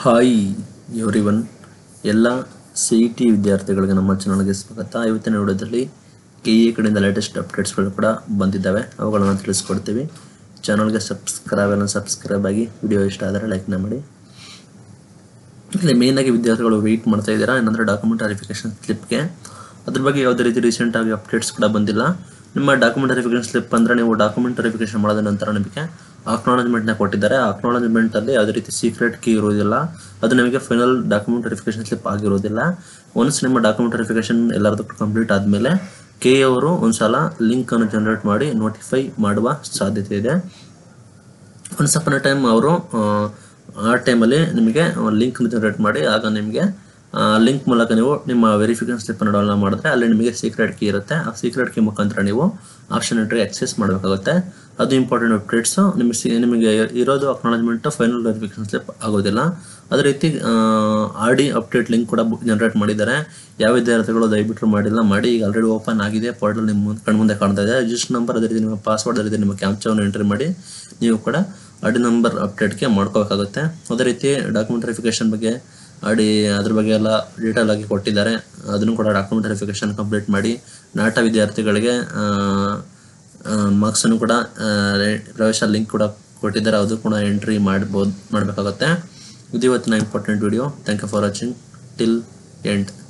hi everyone ಎಲ್ಲ C E T ವಿದ್ಯಾರ್ಥಿಗಳಿಗೆ ನಮ್ಮ ಚಾನಲ್ಗೆ ಸ್ವಾಗತ ಇವತ್ತಿನ ವಿಡಿಯೋದಲ್ಲಿ ಕೆ ಇ ಕಡೆಯಿಂದ ಲೇಟೆಸ್ಟ್ ಅಪ್ಡೇಟ್ಸ್ಗಳು ಕೂಡ ಬಂದಿದ್ದಾವೆ ಅವುಗಳನ್ನು ತಿಳಿಸ್ಕೊಡ್ತೀವಿ ಚಾನಲ್ಗೆ ಸಬ್ಸ್ಕ್ರೈಬ್ ಎಲ್ಲ ಸಬ್ಸ್ಕ್ರೈಬ್ ಆಗಿ ವಿಡಿಯೋ ಇಷ್ಟ ಆದರೆ ಲೈಕ್ನ ಮಾಡಿ ಇಲ್ಲಿ ಮೇಯ್ನಾಗಿ ವಿದ್ಯಾರ್ಥಿಗಳು ವೆಯ್ಟ್ ಮಾಡ್ತಾ ಇದ್ದೀರಾ ಏನಂದರೆ ಡಾಕ್ಯುಮೆಂಟ್ ವೆರಿಫಿಕೇಷನ್ ಸ್ಲಿಪ್ಗೆ ಅದ್ರ ಬಗ್ಗೆ ಯಾವುದೇ ರೀತಿ ರೀಸೆಂಟಾಗಿ ಅಪ್ಡೇಟ್ಸ್ ಕೂಡ ಬಂದಿಲ್ಲ ನಿಮ್ಮ ಡಾಕ್ಯುಮೆಂಟ್ ವೆರಿಫಿಕೇಷನ್ ಸ್ಲಿಪ್ ಅಂದರೆ ನೀವು ಡಾಕ್ಯುಮೆಂಟ್ ವೆರಿಫಿಕೇಷನ್ ಮಾಡಿದ ನಂತರ ನಿಮಗೆ ಅಕ್ನಾಲಜ್ಮೆಂಟ್ನ ಕೊಟ್ಟಿದ್ದಾರೆ ಅಕ್ನಾಲಜ್ಮೆಂಟಲ್ಲಿ ಯಾವುದೇ ರೀತಿ ಸೀಕ್ರೆಟ್ ಕೀ ಇರೋದಿಲ್ಲ ಅದು ನಿಮಗೆ ಫೈನಲ್ ಡಾಕ್ಯುಮೆಂಟ್ ವೆರಿಫಿಕೇಷನ್ ಸ್ಲಿಪ್ ಆಗಿರೋದಿಲ್ಲ ಒನ್ಸ್ ನಿಮ್ಮ ಡಾಕ್ಯುಮೆಂಟ್ ವೆರಿಫಿಕೇಷನ್ ಎಲ್ಲರದ್ದು ಕಂಪ್ಲೀಟ್ ಆದಮೇಲೆ ಕೆ ಅವರು ಒಂದ್ಸಲ ಲಿಂಕನ್ನು ಜನರೇಟ್ ಮಾಡಿ ನೋಟಿಫೈ ಮಾಡುವ ಸಾಧ್ಯತೆ ಇದೆ ಒನ್ಸ್ ಅಪನ್ ಟೈಮ್ ಅವರು ಆ ಟೈಮಲ್ಲಿ ನಿಮಗೆ ಲಿಂಕ್ ಜನರೇಟ್ ಮಾಡಿ ಆಗ ನಿಮಗೆ ಲಿಂಕ್ ಮೂಲಕ ನೀವು ನಿಮ್ಮ ವೆರಿಫಿಕೇಶನ್ ಸ್ಲಿಪ್ ಅನ್ನು ಡೌನ್ಲೋಡ್ ಮಾಡಿದ್ರೆ ಅಲ್ಲಿ ನಿಮಗೆ ಸೀಕ್ರೆಟ್ ಕೀ ಇರುತ್ತೆ ಆ ಸೀಕ್ರೆಟ್ ಕೀ ಮುಖಾಂತರ ನೀವು ಆಪ್ಷನ್ ಎಂಟ್ರಿ ಆಕ್ಸೆಸ್ ಮಾಡಬೇಕಾಗುತ್ತೆ ಅದು ಇಂಪಾರ್ಟೆಂಟ್ ಅಪ್ಡೇಟ್ಸು ನಿಮಗೆ ಸಿ- ನಿಮಗೆ ಇರೋದು ಅಕ್ನಾಲಜ್ಮೆಂಟ್ ಫೈನಲ್ ವೆರಿಫಿಕೇಶನ್ ಸ್ಲಿಪ್ ಆಗೋದಿಲ್ಲ ಅದೇ ರೀತಿ ಆರ್ ಡಿ ಅಪ್ಡೇಟ್ ಲಿಂಕ್ ಕೂಡ ಜನರೇಟ್ ಮಾಡಿದ್ದಾರೆ ಯಾವ ವಿದ್ಯಾರ್ಥಿಗಳು ದಯವಿಟ್ಟು ಮಾಡಿಲ್ಲ ಮಾಡಿ ಈಗ ಆಲ್ರೆಡಿ ಓಪನ್ ಆಗಿದೆ ಪೋರ್ಟಲ್ ನಿಮ್ಮ ಮುಂದೆ ಕಣ್ಮುಂದೆ ಕಾಣ್ತಾ ಇದೆ ರಿಜಿಸ್ಟರ್ ನಂಬರ್ ಅದೇ ರೀತಿ ನಿಮ್ಮ ಪಾಸ್ವರ್ಡ್ ಅದೇ ರೀತಿ ನಿಮ್ಮ ಕ್ಯಾಪ್ಚಾವನ್ನು ಎಂಟ್ರಿ ಮಾಡಿ ನೀವು ಕೂಡ ಆಡಿ ನಂಬರ್ ಅಪ್ಡೇಟ್ಗೆ ಮಾಡ್ಕೋಬೇಕಾಗುತ್ತೆ ಅದೇ ರೀತಿ ಡಾಕ್ಯುಮೆಂಟ್ ವೆರಿಫಿಕೇಶನ್ ಬಗ್ಗೆ ಆಡಿ ಅದ್ರ ಬಗ್ಗೆ ಎಲ್ಲ ಡೀಟೇಲ್ ಆಗಿ ಕೊಟ್ಟಿದ್ದಾರೆ ಅದನ್ನು ಕೂಡ ಡಾಕ್ಯುಮೆಂಟ್ ವೆರಿಫಿಕೇಶನ್ ಕಂಪ್ಲೀಟ್ ಮಾಡಿ ನಾಟ ವಿದ್ಯಾರ್ಥಿಗಳಿಗೆ ಮಾರ್ಕ್ಸನ್ನು ಕೂಡ ಆ, ರೇ- ಪ್ರವೇಶ ಲಿಂಕ್ ಕೂಡ ಕೊಟ್ಟಿದ್ದಾರೆ ಅದು ಕೂಡ ಎಂಟ್ರಿ ಮಾಡ್ಬೋದು ಮಾಡಬೇಕಾಗುತ್ತೆ ಇದು ಇವತ್ತಿನ important video thank you for watching till end